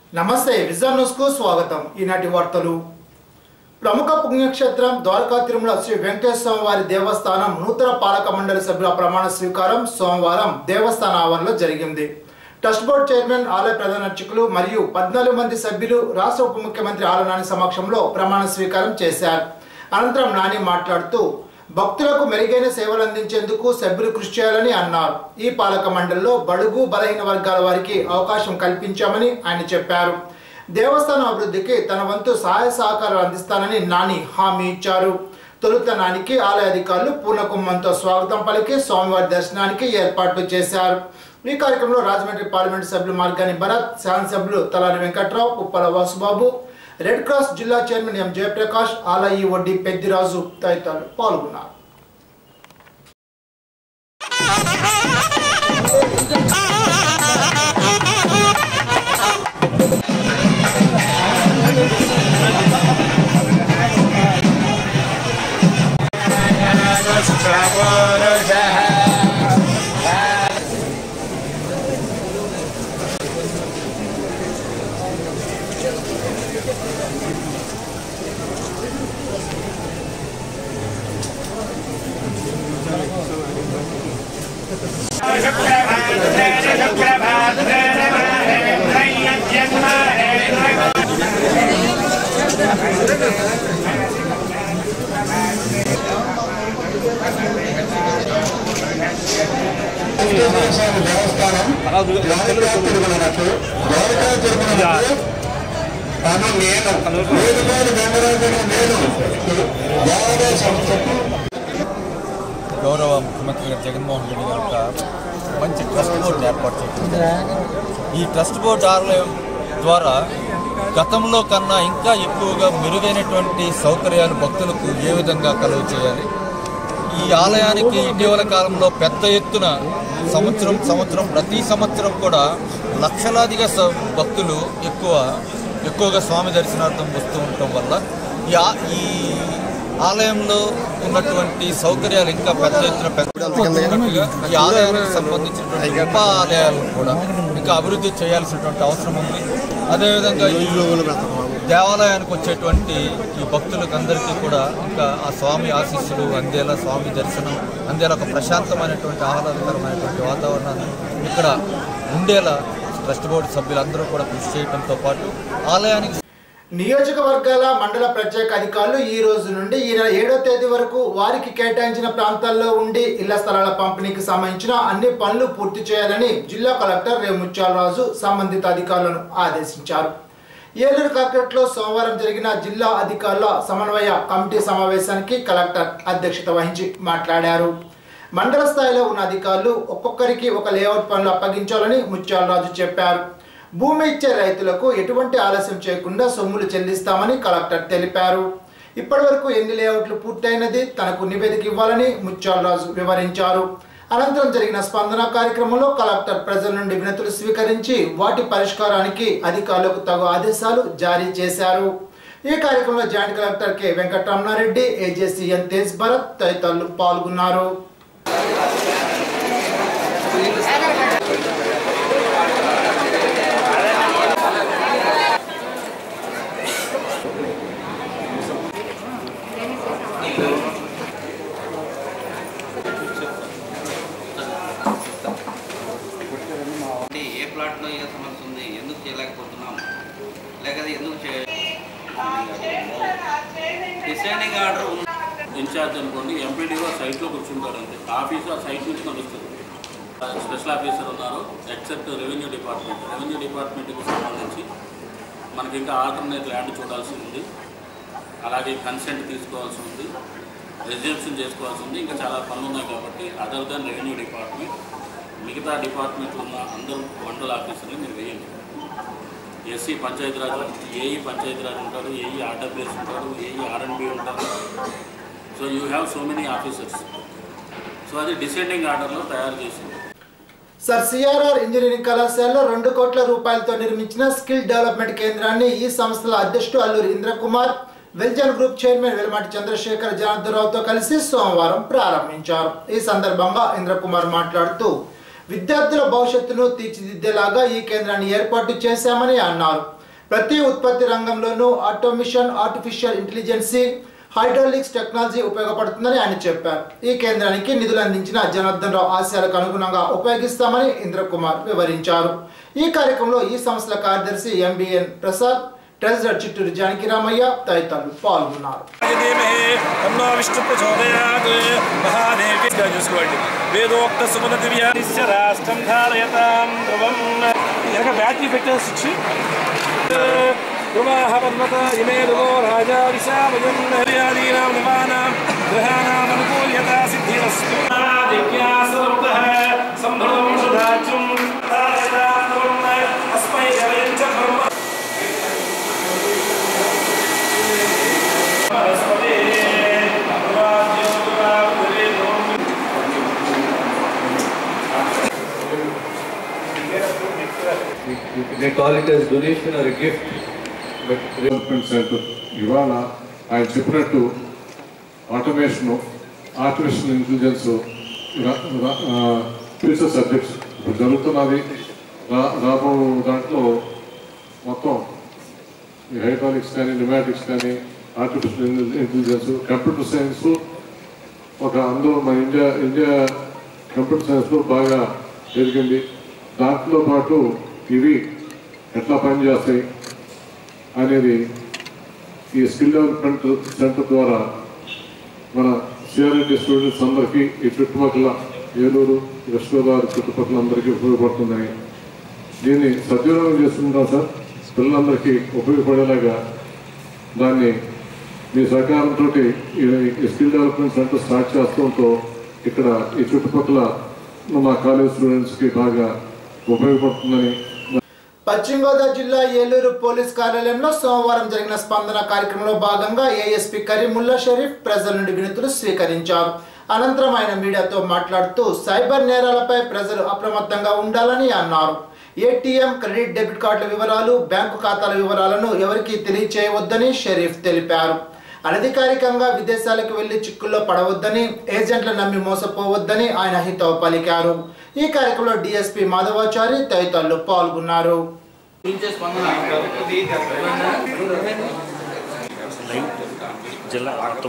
నమస్తే vision news కు స్వాగతం ఈనాటి వార్తలు ప్రముఖ పుణ్యక్షేత్రం ద్వారకా తిరుమల శ్రీ వెంకటేశ్వర వారి దేవస్థానం నూతన పాలక మండలి సభ్యుల ప్రమాణ స్వీకారం సోమవారం దేవస్థాన ఆవరణలో జరిగింది ట్రస్ట్ బోర్డు చైర్మన్ ఆలయ ప్రధాన అర్చకులు మరియు పద్నాలుగు మంది సభ్యులు రాష్ట్ర ఉప ముఖ్యమంత్రి ఆల నాని సమక్షంలో ప్రమాణ స్వీకారం చేశారు అనంతరం నాని మాట్లాడుతూ భక్తులకు మెరుగైన సేవలు అందించేందుకు సభ్యులు కృషి చేయాలని అన్నారు ఈ పాలక మండలిలో బడుగు బలహీన వర్గాల వారికి అవకాశం కల్పించామని ఆయన చెప్పారు దేవస్థానం అభివృద్ధికి తన వంతు సహాయ సహకారాలు అందిస్తానని నాని హామీ ఇచ్చారు తొలుత నానికి ఆలయ అధికారులు పూర్ణకుంభంతో స్వాగతం పలికి స్వామివారి దర్శనానికి ఏర్పాట్లు చేశారు ఈ కార్యక్రమంలో రాజమండ్రి పార్లమెంటు సభ్యులు మార్గాని భరత్ శాసనసభ్యులు తలారి వెంకట్రావు ఉప్పల వాసుబాబు రెడ్ క్రాస్ జిల్లా చైర్మన్ ఎం జయప్రకాష్ ఆలయ వడ్డీ పెద్దిరాజు తదితరులు పాల్గొన్నారు దేవస్థానం ద్వారకా తిరుగుతున్నట్లు ద్వారకా తిరుగుతున్నట్లు తాను నేను వేరువేరు వెంకటేశ్వర నేను దేవాలయ సంస్థకు గౌరవ ముఖ్యమంత్రి గారు జగన్మోహన్ రెడ్డి గారు ఒక మంచి ట్రస్ట్ బోర్డు ఏర్పాటు చేయడం ఈ ట్రస్ట్ బోర్డు ఆలయం ద్వారా గతంలో కన్నా ఇంకా ఎక్కువగా మెరుగైనటువంటి సౌకర్యాలు భక్తులకు ఏ విధంగా కలుగు చేయాలి ఈ ఆలయానికి ఇటీవల కాలంలో పెద్ద ఎత్తున సంవత్సరం సంవత్సరం ప్రతి సంవత్సరం కూడా లక్షలాదిగా స- భక్తులు ఎక్కువ ఎక్కువగా స్వామి దర్శనార్థం వస్తూ ఉండటం వల్ల ఈ ఆ- ఈ ఆలయంలో ఉన్నటువంటి సౌకర్యాలు ఇంకా పెద్ద ఎత్తున పెంచుకున్నట్టుగా ఈ ఆలయానికి సంబంధించినటువంటి ఉప ఆలయాలను కూడా ఇంకా అభివృద్ధి చేయాల్సినటువంటి అవసరం ఉంది అదేవిధంగా ఈ దేవాలయానికి వచ్చేటువంటి ఈ భక్తులకు అందరికీ కూడా ఇంకా ఆ స్వామి ఆశీస్సులు అందేలా స్వామి దర్శనం అందేలా ఒక ప్రశాంతమైనటువంటి ఆహ్లాదకరమైనటువంటి వాతావరణాన్ని ఇక్కడ ఉండేలా ట్రస్ట్ బోర్డు సభ్యులందరూ కూడా కృషి చేయడంతో పాటు ఆలయానికి నియోజకవర్గాల మండల ప్రత్యేక అధికారులు ఈ రోజు నుండి ఈ నెల ఏడో తేదీ వరకు వారికి కేటాయించిన ప్రాంతాల్లో ఉండి ఇళ్ల స్థలాల పంపిణీకి సంబంధించిన అన్ని పనులు పూర్తి చేయాలని జిల్లా కలెక్టర్ రేముత్యాలరాజు సంబంధిత అధికారులను ఆదేశించారు ఏలూరు కలెక్టరేట్లో సోమవారం జరిగిన జిల్లా అధికారుల సమన్వయ కమిటీ సమావేశానికి కలెక్టర్ అధ్యక్షత వహించి మాట్లాడారు మండల స్థాయిలో ఉన్న అధికారులు ఒక్కొక్కరికి ఒక లేఅవుట్ పనులు అప్పగించాలని ముత్యాలరాజు చెప్పారు భూమి ఇచ్చే రైతులకు ఎటువంటి ఆలస్యం చేయకుండా సొమ్ములు చెల్లిస్తామని కలెక్టర్ తెలిపారు ఇప్పటివరకు ఎన్ని లేఅవుట్లు పూర్తయినది తనకు నివేదిక ఇవ్వాలని ముత్యాలరాజు వివరించారు అనంతరం జరిగిన స్పందన కార్యక్రమంలో కలెక్టర్ ప్రజల నుండి వినతులు స్వీకరించి వాటి పరిష్కారానికి అధికారులకు తగు ఆదేశాలు జారీ చేశారు ఈ కార్యక్రమంలో joint collector K Venkataramanareddy AJC N Tej Bharat తదితరులు పాల్గొన్నారు అంటే ఏ ప్లాట్లో ఏ సమస్య ఉంది ఎందుకు చేయలేకపోతున్నాం లేకపోతే ఎందుకు చే డిసైడింగ్ ఆర్డర్ ఉంది ఇన్ఛార్జ్ అనుకోండి ఎంపీడీఓ సైట్లో కూర్చుంటారు అంతే ఆఫీసు ఆ సైట్ నుంచి నడుస్తుంది స్పెషల్ ఆఫీసర్ ఉన్నారు ఎక్సెప్ట్ రెవెన్యూ డిపార్ట్మెంట్ రెవెన్యూ డిపార్ట్మెంట్కి సంబంధించి మనకి ఇంకా ఆల్టర్నేట్ ల్యాండ్ చూడాల్సి ఉంది అలాగే కన్సెంట్ తీసుకోవాల్సి ఉంది రిజర్వేషన్ చేసుకోవాల్సి ఉంది ఇంకా చాలా పనులు ఉన్నాయి కాబట్టి అదర్ దాన్ రెవెన్యూ డిపార్ట్మెంట్ మిగతా డిపార్ట్మెంట్లో ఉన్న అందరూ మండల ఆఫీసర్ని మీరు వేయండి ఎస్సీ పంచాయతీరాజ్ ఏఈ పంచాయతీరాజ్ ఉంటారు ఏఈ ఆర్డబ్ల్యూఎస్ ఉంటారు ఏఈ ఆర్ఎన్బి ఉంటారు so you have so many officers so అది డిసెండింగ్ ఆర్డర్లో తయారు చేసింది సార్ సిఆర్ఆర్ ఇంజనీరింగ్ కళాశాలలో రెండు కోట్ల రూపాయలతో నిర్మించిన స్కిల్ డెవలప్మెంట్ కేంద్రాన్ని ఈ సంస్థల అధ్యక్షుడు అల్లూరి ఇంద్రకుమార్ వెల్జన్ గ్రూప్ చైర్మన్ వెలమాటి చంద్రశేఖర్ జనార్దరావుతో కలిసి సోమవారం ప్రారంభించారు ఈ సందర్భంగా ఇంద్రకుమార్ మాట్లాడుతూ విద్యార్థుల భవిష్యత్తును తీర్చిదిద్దేలాగా ఈ కేంద్రాన్ని ఏర్పాటు చేశామని అన్నారు ప్రతి ఉత్పత్తి రంగంలోనూ automation artificial intelligence hydraulics technology ఉపయోగపడుతుందని ఆయన చెప్పారు ఈ కేంద్రానికి నిధులు అందించిన జనార్దన్ రావు ఆశయాలకు అనుగుణంగా ఉపయోగిస్తామని ఇంద్రకుమార్ వివరించారు ఈ కార్యక్రమంలో ఈ సంస్థల కార్యదర్శి ఎంబీఎన్ ప్రసాద్ ట్రెజరర్ చిట్టూరు జానకి రామయ్య తదితరులు పాల్గొన్నారు धीमहि तन्नो विष्णु प्रचोदयात् महादेवी చూసుకోండి వేదోక్త సుమన దివ్యానిస్య రాష్ట్రం ధారయతాం ధ్రువం ఎనక బ్యాటరీ పెట్టే స్విచ్ ధ్రువాహ పద్మత ఇమే ధ్రువో రాజా విశామయం హర్యాదీనాం నివానాం గ్రహాణాం అనుకూల్యతా సిద్ధిరస్తు జిజ్ఞాసవృతః సంభవం సుధాచుం ధారయతాం ధ్రువం అస్మై గవేం చ బ్రహ్మ They call it as donation or a gift, but development centre ఇవాళ ఆయన చెప్పినట్టు automation artificial intelligence future subjects ఇప్పుడు జరుగుతున్నది రా రాబో దాంట్లో మొత్తం ఈ హైడ్రాలిక్స్ కానీ న్యూమాటిక్స్ కానీ ఆర్టిఫిషియల్ ఇంటెలిజెన్స్ కంప్యూటర్ సైన్స్ ఒక అందులో మన ఇండియా ఇండియా కంప్యూటర్ సైన్స్లో బాగా పెరిగింది దాంట్లో పాటు ఇవి ఎట్లా పనిచేస్తాయి అనేది ఈ స్కిల్ డెవలప్మెంట్ సెంటర్ ద్వారా మన సిఆర్ఎండి స్టూడెంట్స్ అందరికీ ఈ చుట్టుపక్కల ఏలూరు వెస్ట్ గోదావరి చుట్టుపక్కల అందరికీ ఉపయోగపడుతుందని దీన్ని సద్వినియోగం చేసుకుంటాం సార్ పిల్లలందరికీ ఉపయోగపడేలాగా దాన్ని మీ సహకారంతో ఈ స్కిల్ డెవలప్మెంట్ సెంటర్ స్టార్ట్ చేస్తుంటో ఇక్కడ ఈ చుట్టుపక్కల మా కాలేజ్ స్టూడెంట్స్కి బాగా ఉపయోగపడుతుందని పశ్చిమ గోదావరి జిల్లా ఏలూరు పోలీస్ కార్యాలయంలో సోమవారం జరిగిన స్పందన కార్యక్రమంలో భాగంగా ఏఎస్పీ కరీముల్లా షరీఫ్ ప్రజల నుండి వినతులు స్వీకరించారు అనంతరం ఆయన మీడియాతో మాట్లాడుతూ సైబర్ నేరాలపై ప్రజలు అప్రమత్తంగా ఉండాలని అన్నారు ఏటీఎం క్రెడిట్ డెబిట్ కార్డుల వివరాలు బ్యాంకు ఖాతాల వివరాలను ఎవరికీ తెలియచేయవద్దని షరీఫ్ తెలిపారు అనధికారికంగా విదేశాలకు వెళ్లి చిక్కుల్లో పడవద్దని ఏజెంట్ల నమ్మి మోసపోవద్దని ఆయన హితవు పలికారు ఈ కార్యక్రమంలో డిఎస్పీ మాధవాచారి తదితరులు పాల్గొన్నారు గురించే స్పందన జిల్లా మొత్తం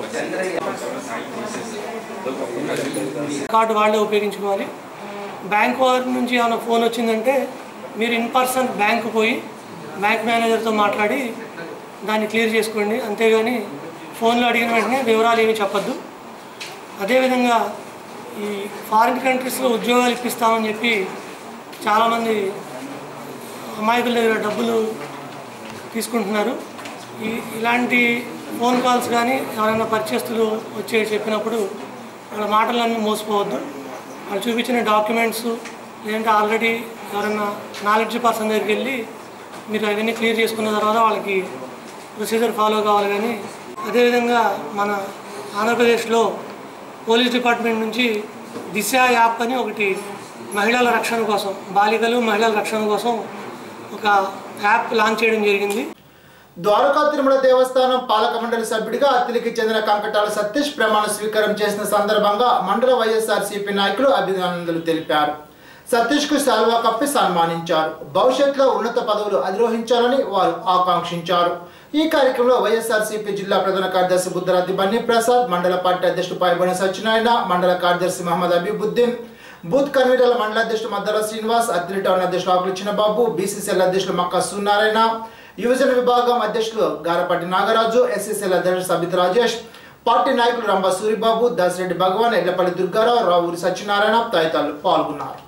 కార్డు వాళ్ళే ఉపయోగించుకోవాలి బ్యాంక్ వారి నుంచి ఏమైనా ఫోన్ వచ్చిందంటే మీరు ఇన్ పర్సన్ బ్యాంకు పోయి బ్యాంక్ మేనేజర్తో మాట్లాడి దాన్ని క్లియర్ చేసుకోండి అంతేగాని ఫోన్లో అడిగిన వెంటనే వివరాలు ఏమీ చెప్పొద్దు అదేవిధంగా ఈ ఫారిన్ కంట్రీస్లో ఉద్యోగాలు ఇప్పిస్తామని చెప్పి చాలామంది అమాయకుల దగ్గర డబ్బులు తీసుకుంటున్నారు ఈ ఇలాంటి ఫోన్ కాల్స్ కానీ ఎవరైనా పరిచయస్తులు వచ్చి చెప్పినప్పుడు వాళ్ళ మాటలన్నీ మోసపోవద్దు వాళ్ళు చూపించిన డాక్యుమెంట్స్ లేదంటే ఆల్రెడీ ఎవరైనా నాలెడ్జ్ పర్సన్ దగ్గరికి వెళ్ళి మీరు అవన్నీ క్లియర్ చేసుకున్న తర్వాత వాళ్ళకి ప్రొసీజర్ ఫాలో కావాలి కానీ అదేవిధంగా మన ఆంధ్రప్రదేశ్లో పోలీస్ డిపార్ట్మెంట్ నుంచి దిశ యాప్ అని ఒకటి మహిళల రక్షణ కోసం బాలికలు మహిళల రక్షణ కోసం ఒక యాప్ లాంచ్ చేయడం జరిగింది ద్వారకా తిరుమల దేవస్థానం పాలక మండలి సభ్యుడిగా అత్తిలికి చెందిన కంకటాల సతీష్ ప్రమాణ స్వీకారం చేసిన సందర్భంగా మండల వైఎస్ఆర్సీపీ నాయకులు అభినందనలు తెలిపారు సతీష్ కు శాల్వా కప్పి సన్మానించారు భవిష్యత్తులో ఉన్నత పదవులు అధిరోహించాలని వారు ఆకాంక్షించారు ఈ కార్యక్రమంలో వైఎస్ఆర్సీపీ జిల్లా ప్రధాన కార్యదర్శి బుద్ధరాతి బన్నీ ప్రసాద్ మండల పార్టీ అధ్యక్షుడు పాయబడి సత్యనారాయణ మండల కార్యదర్శి మహమ్మద్ అబీబుద్దీన్ బూత్ కన్వీనర్ల మండల అధ్యక్షుడు మద్దర శ్రీనివాస్ అత్తిలి టౌన్ అధ్యక్షుడు ఆకుల చిన్నబాబు బీసీసీఎల్ అధ్యక్షుడు మక్కా సూనారాయణ యువజన విభాగం అధ్యక్షులు గారపాటి నాగరాజు ఎస్ఎస్ఎల్ అధ్యక్షుడు సబిత్ రాజేష్ పార్టీ నాయకులు రంభా సూరిబాబు దాసిరెడ్డి భగవాన్ ఎల్లపల్లి దుర్గారావు రావూరి సత్యనారాయణ తదితరులు పాల్గొన్నారు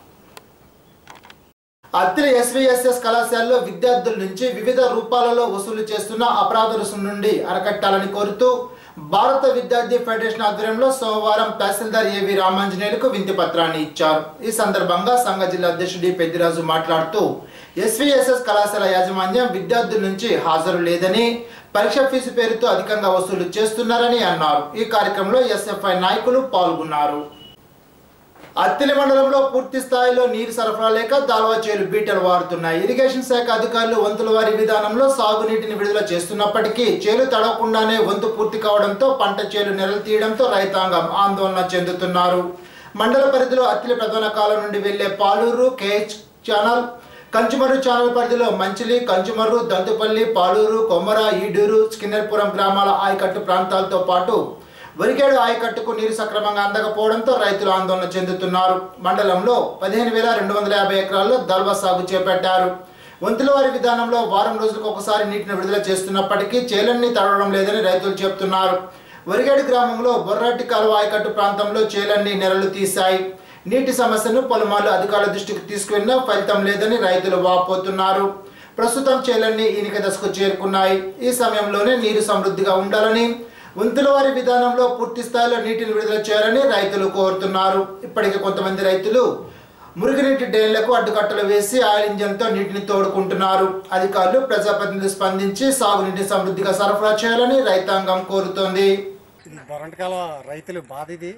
అత్తిలి ఎస్విఎస్ఎస్ కళాశాలలో విద్యార్థుల నుంచి వివిధ రూపాలలో వసూలు చేస్తున్న అపరాధ రుసుము నుండి అరకట్టాలని కోరుతూ భారత విద్యార్థి ఫెడరేషన్ ఆధ్వర్యంలో సోమవారం తహసీల్దార్ ఏవి రామాంజనేయులకు వింతి పత్రాన్ని ఇచ్చారు ఈ సందర్భంగా సంఘ జిల్లా అధ్యక్షుడు డి పెద్దిరాజు మాట్లాడుతూ ఎస్విఎస్ఎస్ కళాశాల యాజమాన్యం విద్యార్థుల నుంచి హాజరు లేదని పరీక్ష ఫీజు పేరుతో అధికంగా వసూలు చేస్తున్నారని అన్నారు ఈ కార్యక్రమంలో ఎస్ఎఫ్ఐ నాయకులు పాల్గొన్నారు అత్తిలి మండలంలో పూర్తి స్థాయిలో నీరు సరఫరా లేక దాల్వా చేలు బీటలు వారుతున్నాయి ఇరిగేషన్ శాఖ అధికారులు వంతుల వారి విధానంలో సాగునీటిని విడుదల చేస్తున్నప్పటికీ చేలు తడవకుండానే వంతు పూర్తి కావడంతో పంట చేలు నెరలు తీయడంతో రైతాంగం ఆందోళన చెందుతున్నారు మండల పరిధిలో అత్తిలి ప్రధాన కాలం నుండి వెళ్లే Paluru KH channel Kanchumarru channel పరిధిలో మంచిలి కంచుమర్రు దంతుపల్లి పాలూరు కొమ్మర ఈడూరు స్కిన్నర్పురం గ్రామాల ఆయకట్టు ప్రాంతాలతో పాటు వరికేడు ఆయకట్టుకు నీరు సక్రమంగా అందకపోవడంతో రైతులు ఆందోళన చెందుతున్నారు మండలంలో పదిహేను వేల రెండు వందల యాభై ఎకరాల్లో దల్వ సాగు చేపట్టారు వంతులవారి విధానంలో వారం రోజులకు ఒకసారి నీటిని విడుదల చేస్తున్నప్పటికీ చేలన్ని తడవడం లేదని రైతులు చెబుతున్నారు వరిగేడు గ్రామంలో బొర్రట్టి కాలువ ఆయకట్టు ప్రాంతంలో చేలన్ని నెరలు తీశాయి నీటి సమస్యను పలుమార్లు అధికారుల దృష్టికి తీసుకువెళ్ళినా ఫలితం లేదని రైతులు వాపోతున్నారు ప్రస్తుతం చేలన్నీ ఈనిక దశకు చేరుకున్నాయి ఈ సమయంలోనే నీరు సమృద్ధిగా ఉండాలని వంతులవారి విధానంలో పూర్తి స్థాయిలో నీటిని విడుదల చేయాలని రైతులు కోరుతున్నారు ఇప్పటికే కొంతమంది రైతులు మురుగునీటి డ్రైన్లకు అడ్డుకట్టలు వేసి ఆయిల్ ఇంజన్తో నీటిని తోడుకుంటున్నారు అధికారులు ప్రజాప్రతినిధులు స్పందించి సాగునీటిని సమృద్ధిగా సరఫరా చేయాలని రైతాంగం కోరుతోంది ఇది బొరంటకాల రైతులు బాధ ఇది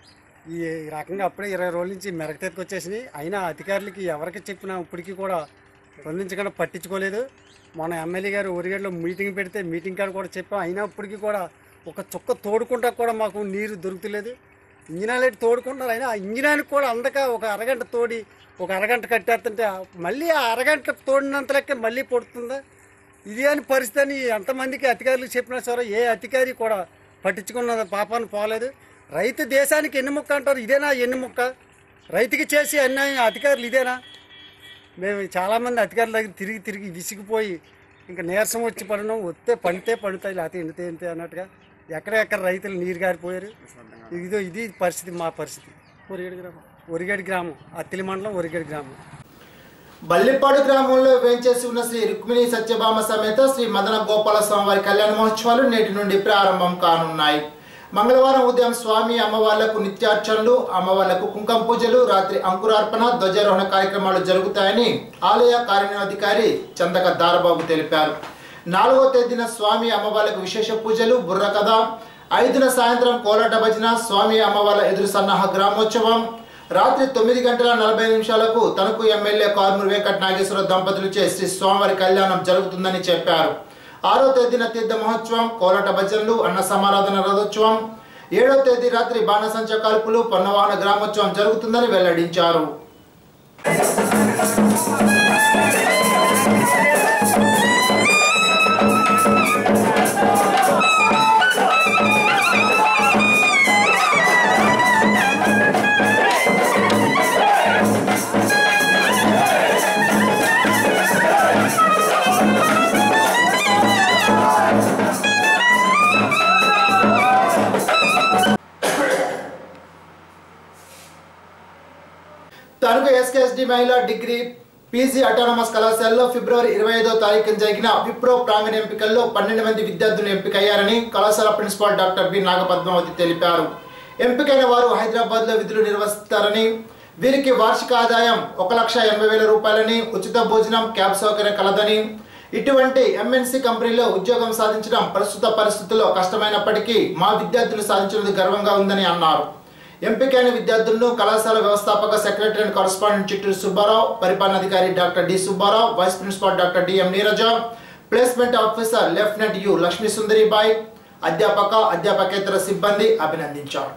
ఈ రకంగా అప్పుడే ఇరవై రోజుల నుంచి మెరగతెత్తుకు వచ్చేసినాయి అయినా అధికారులకి ఎవరికి చెప్పినా ఇప్పటికీ కూడా స్పందించకుండా పట్టించుకోలేదు మన ఎమ్మెల్యే గారు ఊరిగడ్లో మీటింగ్ పెడితే మీటింగ్ కాడ కూడా చెప్పాం అయినా ఇప్పటికీ కూడా ఒక చుక్క తోడుకుంటా కూడా మాకు నీరు దొరుకుతలేదు ఇంజినాలు తోడుకుంటున్నారు అయినా ఆ ఇంజినానికి కూడా అందక ఒక అరగంట తోడి ఒక అరగంట కట్టేస్తుంటే మళ్ళీ ఆ అరగంట తోడినంత లెక్క మళ్ళీ పొడుతుందా ఇది అని పరిస్థితి అని ఎంతమందికి అధికారులు చెప్పినా సరే ఏ అధికారి కూడా పట్టించుకున్న పాపాన్ని పోలేదు రైతు దేశానికి ఎన్ని ముక్క అంటారు ఇదేనా ఎన్ని ముక్క రైతుకి చేసి అన్యాయం అధికారులు ఇదేనా మేము చాలామంది అధికారుల దగ్గర తిరిగి తిరిగి విసిగిపోయి ఇంకా నీరసం వచ్చి పడడం వస్తే పండితే పండుతాయి లేకపోతే ఎండితే ఎండితే అన్నట్టుగా ఎక్కడెక్కడ రైతులు నీరు గారిపోయారు ఇదో ఇది పరిస్థితి మా పరిస్థితి ఒరిగడి గ్రామం ఒరిగడి గ్రామం అత్తిలి మండలం ఒరిగడి గ్రామం బల్లిపాడు గ్రామంలో వేంచేసి ఉన్న శ్రీ రుక్మిణి సత్యభామ సమేత శ్రీ మదన గోపాల స్వామివారి కళ్యాణ మహోత్సవాలు నేటి నుండి ప్రారంభం కానున్నాయి మంగళవారం ఉదయం స్వామి అమ్మవార్లకు నిత్యార్చనలు అమ్మవార్లకు కుంకుమ పూజలు రాత్రి అంకురార్పణ ధ్వజారోహణ కార్యక్రమాలు జరుగుతాయని ఆలయ కార్యనిర్వహణాధికారి చందక దారబాబు తెలిపారు నాలుగో తేదీన స్వామి అమ్మవార్లకు విశేష పూజలు బుర్రకథ ఐదున సాయంత్రం కోలాట భజన స్వామి అమ్మవార్ల ఎదురు సన్నాహ గ్రామోత్సవం రాత్రి తొమ్మిది గంటల నలభై నిమిషాలకు తణుకు ఎమ్మెల్యే కార్మూర్ వెంకట నాగేశ్వర దంపతులచే శ్రీ స్వామివారి కళ్యాణం జరుగుతుందని చెప్పారు ఆరో తేదీన తీర్థ మహోత్సవం కోలాట భజనలు అన్న సమారాధన రథోత్సవం ఏడో తేదీ రాత్రి బాణసంచ కాల్పులు పొన్నవాహన గ్రామోత్సవం జరుగుతుందని వెల్లడించారు తణుకు ఎస్కేఎస్డి మహిళా డిగ్రీ పీజీ అటానమస్ కళాశాలలో ఫిబ్రవరి ఇరవై ఐదో తారీఖున జరిగిన విప్రో ప్రాంగణ ఎంపికల్లో పన్నెండు మంది విద్యార్థులు ఎంపికయ్యారని కళాశాల ప్రిన్సిపాల్ డాక్టర్ బి నాగపద్మావతి తెలిపారు ఎంపికైన వారు హైదరాబాద్లో విధులు నిర్వహిస్తారని వీరికి వార్షిక ఆదాయం ఒక లక్ష ఎనభై వేల రూపాయలని ఉచిత భోజనం క్యాబ్ సౌకర్యం కలదని ఇటువంటి ఎంఎన్సీ కంపెనీలో ఉద్యోగం సాధించడం ప్రస్తుత పరిస్థితుల్లో కష్టమైనప్పటికీ మా విద్యార్థులు సాధించినది గర్వంగా ఉందని అన్నారు ఎంపికైన విద్యార్థులను కళాశాల వ్యవస్థాపక secretary and correspondent Chitturu Subbarao పరిపాలనాధికారి doctor D Subbarao vice principal doctor DM Neeraja placement officer lieutenant U Lakshmi Sundaribai అధ్యాపక అధ్యాపకేతర సిబ్బంది అభినందించారు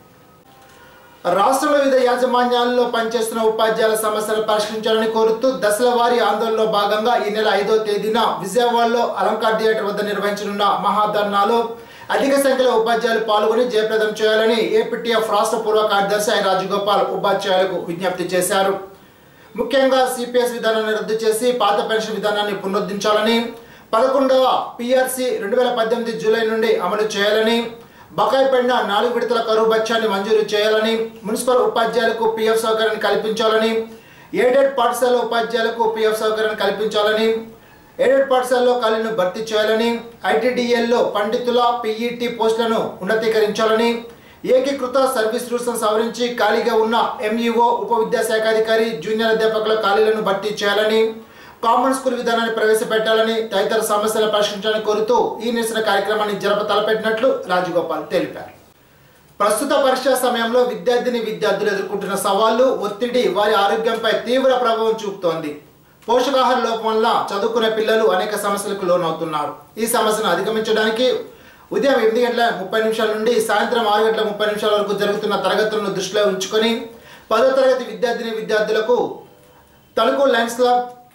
రాష్ట్రంలో వివిధ యాజమాన్యాల్లో పనిచేస్తున్న ఉపాధ్యాయుల సమస్యలు పరిష్కరించాలని కోరుతూ దశల వారీ ఆందోళనలో భాగంగా ఈ నెల ఐదో తేదీన విజయవాడలో అలంకార్ థియేటర్ వద్ద నిర్వహించనున్న మహాధర్నాలో అధిక సంఖ్యలో ఉపాధ్యాయులు పాల్గొని జయప్రదం చేయాలని ఏపీటీఎఫ్ రాష్ట్ర పూర్వ కార్యదర్శి ఐ రాజగోపాల్ ఉపాధ్యాయులకు విజ్ఞప్తి చేశారు ముఖ్యంగా సిపిఎస్ విధానాన్ని రద్దు చేసి పాత పెన్షన్ విధానాన్ని పునరుద్ధరించాలని పదకొండవ పిఆర్సి రెండు వేల పద్దెనిమిది జూలై నుండి అమలు చేయాలని బకాయి పడిన నాలుగు విడతల కరువు బత్యాన్ని మంజూరు చేయాలని మున్సిపల్ ఉపాధ్యాయులకు పిఎఫ్ సౌకర్యాన్ని కల్పించాలని ఎయిడెడ్ పాఠశాల ఉపాధ్యాయులకు పిఎఫ్ సౌకర్యాన్ని కల్పించాలని ఎయిడెడ్ పాఠశాలలో ఖాళీలను భర్తీ చేయాలని ఐటీడీఎల్లో పండితుల పీఈటీ పోస్టులను ఉన్నతీకరించాలని ఏకీకృత సర్వీస్ రూల్స్ను సవరించి ఖాళీగా ఉన్న ఎంఈఓ ఉప విద్యాశాఖాధికారి జూనియర్ అధ్యాపకుల ఖాళీలను భర్తీ చేయాలని కామన్ స్కూల్ విధానాన్ని ప్రవేశపెట్టాలని తదితర సమస్యలను పరిష్కరించాలని కోరుతూ ఈ నిరసన కార్యక్రమాన్ని జరప తలపెట్టినట్లు రాజగోపాల్ తెలిపారు ప్రస్తుత పరీక్షా సమయంలో విద్యార్థిని విద్యార్థులు ఎదుర్కొంటున్న సవాళ్లు ఒత్తిడి వారి ఆరోగ్యంపై తీవ్ర ప్రభావం చూపుతోంది పోషకాహార లోపం వల్ల చదువుకునే పిల్లలు అనేక సమస్యలకు లోనవుతున్నారు ఈ సమస్యను అధిగమించడానికి ఉదయం ఎనిమిది గంటల ముప్పై నిమిషాల నుండి సాయంత్రం ఆరు గంటల ముప్పై నిమిషాల వరకు జరుగుతున్న తరగతులను దృష్టిలో ఉంచుకొని పదో తరగతి విద్యార్థిని విద్యార్థులకు తణుకు లయన్స్ క్లబ్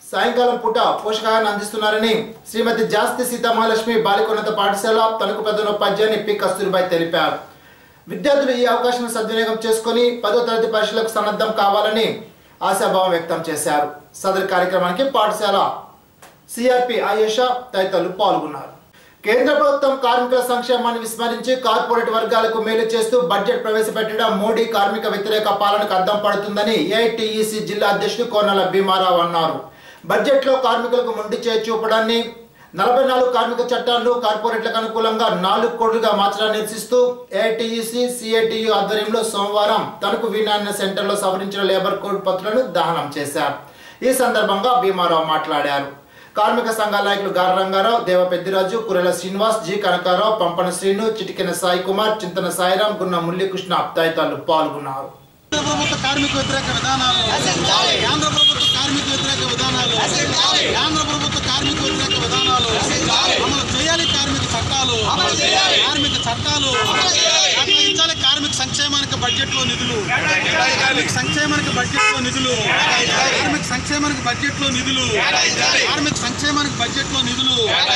సాయంకాలం పూట పోషకాహారాన్ని అందిస్తున్నారని శ్రీమతి జాస్తి సీతామహాలక్ష్మి బాలికోన్నత పాఠశాల తణుకు ప్రధాన ఉపాధ్యాయుని పి కస్తూరిబాయ్ తెలిపారు విద్యార్థులు ఈ అవకాశం సద్వినియోగం చేసుకుని పదో తరగతి పరీక్షలకు సన్నద్ధం కావాలని ఆశాభావం వ్యక్తం చేశారు సదరు కార్యక్రమానికి పాఠశాల సిఆర్పి ఆయేషా తదితరులు పాల్గొన్నారు కేంద్ర ప్రభుత్వం కార్మికుల సంక్షేమాన్ని విస్మరించి కార్పొరేట్ వర్గాలకు మేలు చేస్తూ బడ్జెట్ ప్రవేశపెట్టడం మోడీ కార్మిక వ్యతిరేక పాలనకు అద్దం పడుతుందని ఏఐటిఈసి జిల్లా అధ్యక్షుడు కోనల భీమారావు అన్నారు బడ్జెట్లో కార్మికులకు మొండి చేయి చూపడాన్ని నలభై నాలుగు కార్మిక చట్టాలను కార్పొరేట్లకు అనుకూలంగా నాలుగు కోట్లుగా మార్చడాన్ని నిరసిస్తూ ఏఐటిఈసి సిఐటియు ఆధ్వర్యంలో సోమవారం తణుకు వినాయన సెంటర్లో సవరించిన లేబర్ కోడ్ పత్రులను దహనం చేశారు ఈ సందర్భంగా భీమారావు మాట్లాడారు కార్మిక సంఘాల నాయకులు గార రంగారావు దేవ పెద్దిరాజు కురెల శ్రీనివాస్ జి కనకారావు పంపన శ్రీను చిటికెన సాయి కుమార్ చింతన సాయిరాం గున్న మురళీకృష్ణ తదితరులు పాల్గొన్నారు కేంద్ర ప్రభుత్వ కార్మిక వ్యతిరేక విధానాలు కేంద్ర ప్రభుత్వ కార్మిక వ్యతిరేక విధానాలు కేంద్ర ప్రభుత్వ కార్మిక వ్యతిరేక విధానాలు అమలు చేయాలి కార్మిక చట్టాలు కార్మిక చట్టాలు కేటాయించాలి కార్మిక సంక్షేమానికి బడ్జెట్ లో నిధులు కార్మిక సంక్షేమానికి బడ్జెట్ లో నిధులు కార్మిక సంక్షేమానికి బడ్జెట్ లో నిధులు కార్మిక సంక్షేమానికి బడ్జెట్ లో నిధులు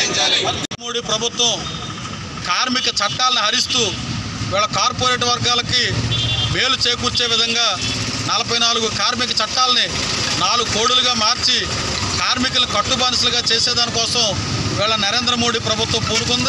మోడీ ప్రభుత్వం కార్మిక చట్టాలను హరిస్తూ వీళ్ళ కార్పొరేట్ వర్గాలకి మేలు చేకూర్చే విధంగా నలభై నాలుగు కార్మిక చట్టాలని నాలుగు కోడులుగా మార్చి కార్మికులు కట్టుబానిసలుగా చేసేదానికోసం వీళ్ళ నరేంద్ర మోడీ ప్రభుత్వం పూనుకుంది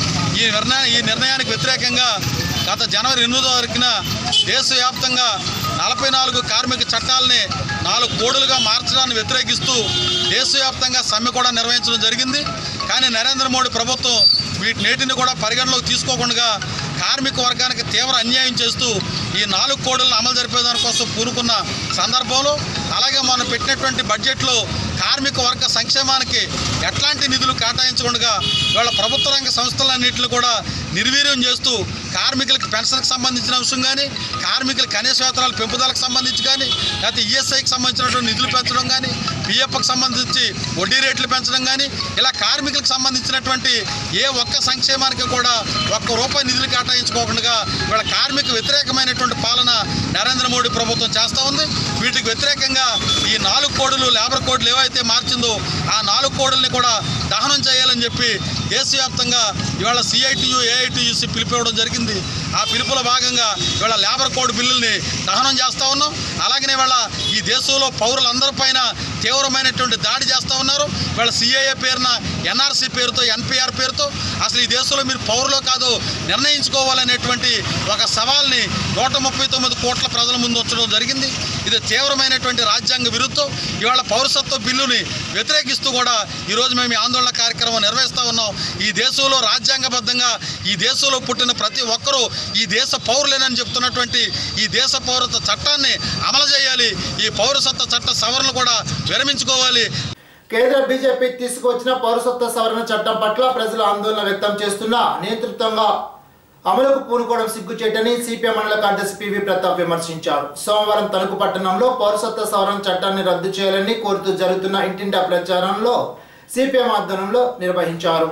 ఈ నిర్ణయం ఈ నిర్ణయానికి వ్యతిరేకంగా గత జనవరి ఎనిమిదో తారీఖున దేశవ్యాప్తంగా నలభై నాలుగు కార్మిక చట్టాలని నాలుగు కోడులుగా మార్చడాన్ని వ్యతిరేకిస్తూ దేశవ్యాప్తంగా సమ్మె కూడా నిర్వహించడం జరిగింది కానీ నరేంద్ర మోడీ ప్రభుత్వం వీటినేటిని కూడా పరిగణలోకి తీసుకోకుండా కార్మిక వర్గానికి తీవ్ర అన్యాయం చేస్తూ ఈ నాలుగు కోడులను అమలు జరిపేదాని కోసం పూనుకున్న సందర్భంలో అలాగే మనం పెట్టినటువంటి బడ్జెట్లో కార్మిక వర్గ సంక్షేమానికి ఎట్లాంటి నిధులు కేటాయించకుండా వాళ్ళ ప్రభుత్వ రంగ సంస్థలన్నింటిని కూడా నిర్వీర్యం చేస్తూ కార్మికులకు పెన్షన్కి సంబంధించిన అంశం కానీ కార్మికుల కనీస వేతనాల పెంపుదలకు సంబంధించి కానీ లేకపోతే ఈఎస్ఐకి సంబంధించినటువంటి నిధులు పెంచడం కానీ పిఎఫ్కి సంబంధించి వడ్డీ రేట్లు పెంచడం కానీ ఇలా కార్మికులకు సంబంధించినటువంటి ఏ ఒక్క సంక్షేమానికి కూడా ఒక్క రూపాయి నిధులు కేటాయించుకోకుండా వీళ్ళ కార్మిక వ్యతిరేకమైనటువంటి పాలన నరేంద్ర మోడీ ప్రభుత్వం చేస్తూ ఉంది వీటికి వ్యతిరేకంగా ఈ నాలుగు కోడులు లేబర్ కోడ్లు ఏవైతే మార్చిందో ఆ నాలుగు కోడుల్ని కూడా దహనం చేయాలని చెప్పి దేశవ్యాప్తంగా ఇవాళ సిఐటియు ఏఐటియుసి పిలిపివ్వడం జరిగింది ఆ పిలుపులో భాగంగా ఇవాళ లేబర్ కోడ్ బిల్లుల్ని దహనం చేస్తూ ఉన్నాం అలాగనే ఇవాళ ఈ దేశంలో పౌరులందరి పైన తీవ్రమైనటువంటి దాడి చేస్తూ ఉన్నారు ఇవాళ సిఐఏ పేరున ఎన్ఆర్సీ పేరుతో ఎన్పిఆర్ పేరుతో అసలు ఈ దేశంలో మీరు పౌరులో కాదు నిర్ణయించుకోవాలనేటువంటి ఒక సవాల్ని నూట ముప్పై తొమ్మిది కోట్ల ప్రజల ముందు ఉంచడం జరిగింది ఇది తీవ్రమైనటువంటి రాజ్యాంగ విరుద్ధం ఇవాళ పౌరసత్వ బిల్లుని వ్యతిరేకిస్తూ కూడా ఈరోజు మేము ఈ ఆందోళన కార్యక్రమం నిర్వహిస్తూ ఉన్నాం ఈ దేశంలో రాజ్యాంగబద్ధంగా ఈ దేశంలో పుట్టిన ప్రతి ఒక్కరూ ఈ దేశ పౌరులేనని చెప్తున్నటువంటి ఈ దేశ పౌరత్వ చట్టాన్ని అమలు చేయాలి ఈ పౌరసత్వ చట్ట సవరణ కూడా విరమించుకోవాలి కేంద్ర బీజేపీ తీసుకువచ్చిన పౌరసత్వ సవరణ చట్టం పట్ల ప్రజలు ఆందోళన వ్యక్తం చేస్తున్న నేతృత్వంగా అమలుకు పూనుకోవడం సిగ్గుచేటని సిపిఎం మండల కార్యదర్శి పివి ప్రతాప్ విమర్శించారు సోమవారం తణుకు పట్టణంలో పౌరసత్వ సవరణ చట్టాన్ని రద్దు చేయాలని కోరుతూ జరుగుతున్న ఇంటింటా ప్రచారంలో సిపిఎం ఆధ్వర్యంలో నిర్వహించారు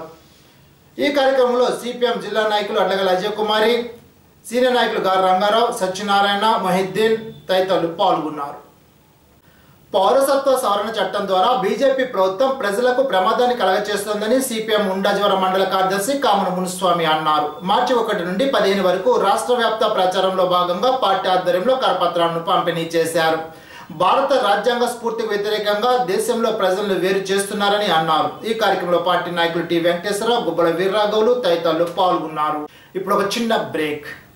ఈ కార్యక్రమంలో సిపిఎం జిల్లా నాయకులు అడ్లగల అజయ్ కుమారి సీనియర్ నాయకులు గారు రంగారావు సత్యనారాయణ మొహిద్దీన్ తదితరులు పాల్గొన్నారు పౌరసత్వ సవరణ చట్టం ద్వారా బీజేపీ ప్రభుత్వం ప్రజలకు ప్రమాదాన్ని కలగచేస్తోందని సిపిఎం ఉండాజ్వరం మండల కార్యదర్శి కామన మునుస్వామి అన్నారు మార్చి ఒకటి నుండి పదిహేను వరకు రాష్ట్ర వ్యాప్త ప్రచారంలో భాగంగా పార్టీ ఆధ్వర్యంలో కరపత్రాలను పంపిణీ చేశారు భారత రాజ్యాంగ స్ఫూర్తికి వ్యతిరేకంగా దేశంలో ప్రజలను వేరు చేస్తున్నారని అన్నారు ఈ కార్యక్రమంలో పార్టీ నాయకులు టి వెంకటేశ్వరరావు గుబ్బల వీర్రాఘవులు తదితరులు పాల్గొన్నారు ఇప్పుడు ఒక చిన్న బ్రేక్